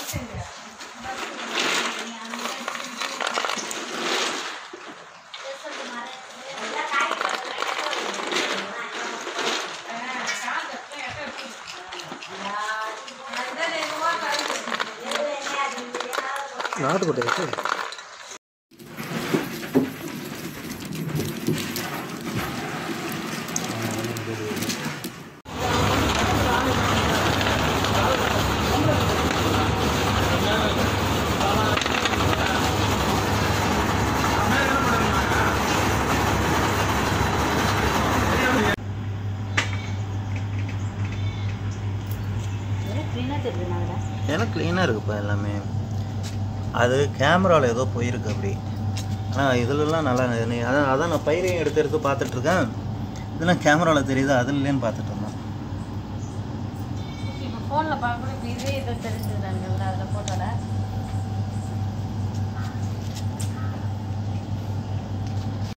நாட்டுக்கோட்டை இருக்கு க்ளீனாக தெரியுது அதில் எனக்கு க்ளீனாக இருக்குப்பா எல்லாமே அது கேமராவில் ஏதோ போயிருக்கு அப்படி ஆனால் இதுலலாம் நல்லா நீ அதான் அதான் நான் பயிரையும் எடுத்து எடுத்து பார்த்துட்ருக்கேன் இதெல்லாம் கேமராவில் தெரியுது அது இல்லைன்னு பார்த்துட்டு இருந்தேன் இப்போ ஃபோனில் பார்க்கணும் இப்போ இதே இதை தெரிஞ்சது